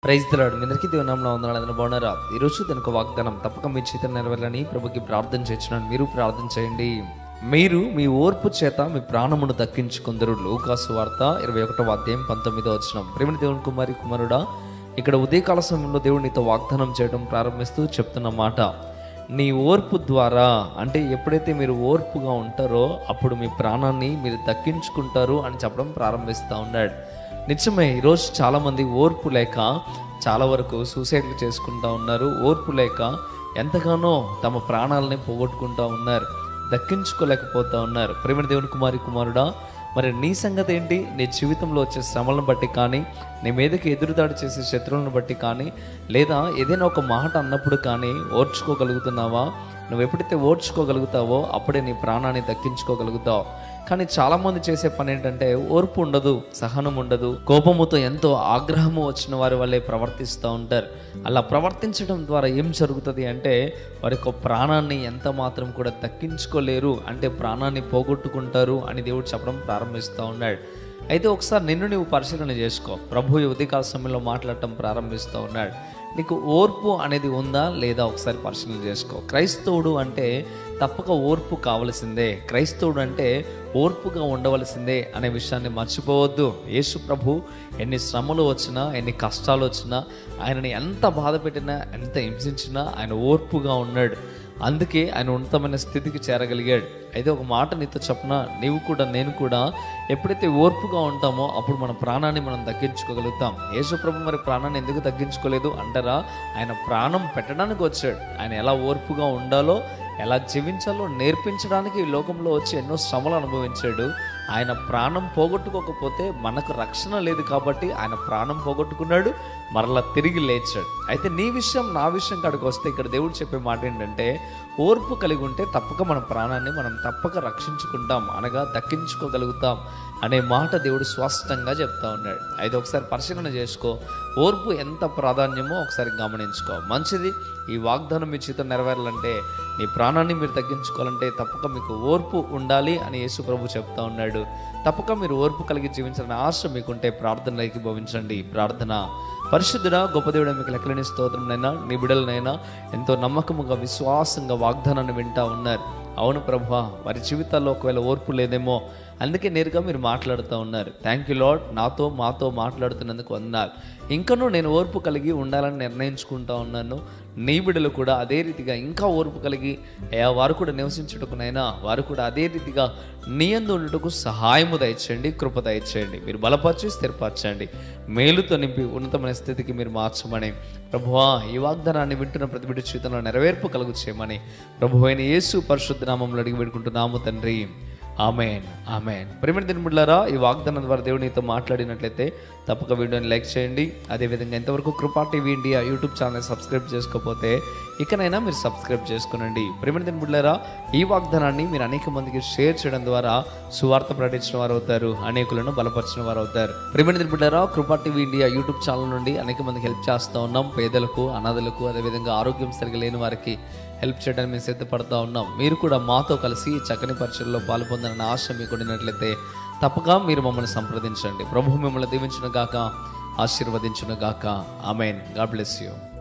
praise తలాడు మీ అందరికీ దేవునాంలో ఉందని అందరూ బాగున్నారా ఈరోజు దానికి వాగ్దానం తప్పక మీ చేత నెరవేరాలని ప్రభుకి ప్రార్థన చేసినాను మీరు ప్రార్థన చేయండి మీరు మీ ఓర్పు చేత మీ ప్రాణమును దక్కించుకుందరు లోకాసు వార్త ఇరవై ఒకటో అధ్యాయం పంతొమ్మిదో వచ్చిన ప్రేమిని దేవుని కుమారి కుమారుడా ఇక్కడ ఉదయకాల సమయంలో దేవుడు నీతో వాగ్దానం చేయడం ప్రారంభిస్తూ చెప్తున్న మాట నీ ఓర్పు ద్వారా అంటే ఎప్పుడైతే మీరు ఓర్పుగా ఉంటారో అప్పుడు మీ ప్రాణాన్ని మీరు దక్కించుకుంటారు అని చెప్పడం ప్రారంభిస్తూ ఉన్నాడు నిజమే ఈరోజు చాలామంది ఓర్పు లేక చాలా వరకు సూసైడ్లు చేసుకుంటా ఉన్నారు ఓర్పు లేక ఎంతగానో తమ ప్రాణాలని పోగొట్టుకుంటా ఉన్నారు దక్కించుకోలేకపోతా ఉన్నారు ప్రేమ దేవుని కుమారి కుమారుడా మరి నీ సంగతి ఏంటి నీ జీవితంలో వచ్చే శ్రమలను బట్టి కానీ నీ మీదకి ఎదురుదాడి చేసే శత్రువులను బట్టి కానీ లేదా ఏదైనా ఒక మాట అన్నప్పుడు కానీ ఓర్చుకోగలుగుతున్నావా నువ్వు ఎప్పుడైతే ఓర్చుకోగలుగుతావో అప్పుడే నీ ప్రాణాన్ని దక్కించుకోగలుగుతావు కానీ చాలా మంది చేసే పని ఏంటంటే ఓర్పు ఉండదు సహనం ఉండదు కోపముతో ఎంతో ఆగ్రహము వచ్చిన వారి వల్లే ప్రవర్తిస్తూ ఉంటారు అలా ప్రవర్తించడం ద్వారా ఏం జరుగుతుంది అంటే వారి యొక్క ప్రాణాన్ని ఎంత మాత్రం కూడా దక్కించుకోలేరు అంటే ప్రాణాన్ని పోగొట్టుకుంటారు అని దేవుడు చెప్పడం ప్రారంభిస్తూ ఉన్నాడు అయితే ఒకసారి నిన్ను నువ్వు పరిశీలన చేసుకో ప్రభు ఈ ఉదయకాల సమయంలో మాట్లాడటం ప్రారంభిస్తూ ఉన్నాడు నీకు ఓర్పు అనేది ఉందా లేదా ఒకసారి పరిశీలన చేసుకో క్రైస్తవుడు అంటే తప్పక ఓర్పు కావలసిందే క్రైస్తవుడు అంటే ఓర్పుగా ఉండవలసిందే అనే విషయాన్ని మర్చిపోవద్దు యేసు ప్రభు ఎన్ని శ్రమలు వచ్చినా ఎన్ని కష్టాలు వచ్చినా ఆయనని ఎంత బాధ పెట్టినా ఎంత హింసించినా ఆయన ఓర్పుగా ఉన్నాడు అందుకే ఆయన ఉన్నతమైన స్థితికి చేరగలిగాడు అయితే ఒక మాట నీతో చెప్పన నీవు కూడా నేను కూడా ఎప్పుడైతే ఓర్పుగా ఉంటామో అప్పుడు మన ప్రాణాన్ని మనం దక్కించుకోగలుగుతాం యేసు ప్రభు మరి ప్రాణాన్ని ఎందుకు తగ్గించుకోలేదు అంటారా ఆయన ప్రాణం పెట్టడానికి వచ్చాడు ఆయన ఎలా ఓర్పుగా ఉండాలో ఎలా జీవించాలో నేర్పించడానికి ఈ లోకంలో వచ్చి ఎన్నో శ్రమలు అనుభవించాడు ఆయన ప్రాణం పోగొట్టుకోకపోతే మనకు రక్షణ లేదు కాబట్టి ఆయన ప్రాణం పోగొట్టుకున్నాడు మరలా తిరిగి లేచాడు అయితే నీ విషయం నా విషయం కాడికి వస్తే ఇక్కడ దేవుడు చెప్పే మాట ఏంటంటే ఓర్పు కలిగి ఉంటే తప్పక మన ప్రాణాన్ని మనం తప్పక రక్షించుకుంటాం అనగా దక్కించుకోగలుగుతాం అనే మాట దేవుడు స్పష్టంగా చెప్తా ఉన్నాడు అయితే ఒకసారి పరిశీలన చేసుకో ఓర్పు ఎంత ప్రాధాన్యమో ఒకసారి గమనించుకో మంచిది ఈ వాగ్దానం మీ చేత నెరవేరాలంటే నీ ప్రాణాన్ని మీరు తగ్గించుకోవాలంటే తప్పక మీకు ఓర్పు ఉండాలి అని యేసు ప్రభు చెప్తా ఉన్నాడు తప్పక మీరు ఓర్పు కలిగి జీవించాలని ఆశ మీకుంటే ప్రార్థనలోకి భవించండి ప్రార్థన పరిశుద్ధుడా గొప్ప దేవుడ మీకు లెక్కలేని స్తోత్రంనైనా నీ బిడలనైనా ఎంతో నమ్మకముగా విశ్వాసంగా వాగ్దానాన్ని వింటా ఉన్నారు అవును ప్రభు వారి జీవితాల్లో ఒకవేళ ఓర్పు లేదేమో అందుకే నేరుగా మీరు మాట్లాడుతూ ఉన్నారు థ్యాంక్ యూ లాడ్ నాతో మాతో మాట్లాడుతున్నందుకు వందనాలు ఇంకనూ నేను ఓర్పు కలిగి ఉండాలని నిర్ణయించుకుంటా ఉన్నాను నీ బిడ్డలు కూడా అదే రీతిగా ఇంకా ఓర్పు కలిగి అయ్యా వారు కూడా నివసించుటకునైనా వారు కూడా అదే రీతిగా నీ అందు ఉండుటకు సహాయము దయచేయండి కృప దయచేయండి మీరు బలపరిచి స్థిరపరచండి మేలుతో నింపి ఉన్నతమైన స్థితికి మీరు మార్చమని ప్రభువా ఈ వాగ్దానాన్ని వింటున్న ప్రతి బిడ్డ జీవితంలో నెరవేర్పు కలుగు చేయమని ప్రభు అయిన యేసు పరిశుద్ధ నామంలో అడిగి పెట్టుకుంటున్నాము తండ్రి ఆమెన్ ఆమెన్ ప్రేమిణ దినములారా ఈ వాగ్దానం ద్వారా దేవుడు నీతో మాట్లాడినట్లయితే తప్పక వీడియోని లైక్ చేయండి అదేవిధంగా ఎంతవరకు Krupa TV India YouTube channel subscribe చేసుకోకపోతే ఇకనైనా మీరు సబ్స్క్రైబ్ చేసుకోనండి ప్రేమిణ దినములారా ఈ వాగ్దానాన్ని మీరు అనేక మందికి షేర్ చేయడం ద్వారా సువార్త ప్రకటించిన వారు అవుతారు అనేకులను బలపరిచిన వారు అవుతారు ప్రేమిణ దినములారా కృపా టీవీ ఇండియా యూట్యూబ్ ఛానల్ నుండి అనేక మందికి హెల్ప్ చేస్తూ ఉన్నాం పేదలకు అనాథలకు అదేవిధంగా ఆరోగ్యం సరిగా లేని వారికి హెల్ప్ చేయడానికి మేము సిద్ధపడతా ఉన్నాం మీరు కూడా మాతో కలిసి ఈ చక్కని పరీక్షల్లో పాల్పొందాలని ఆశ మీకు ఉండినట్లయితే తప్పక మీరు మమ్మల్ని సంప్రదించండి ప్రభు మిమ్మల్ని దీవించిన గాక ఆశీర్వదించును గాక ఆమెన్ గాడ్ బ్లెస్ యూ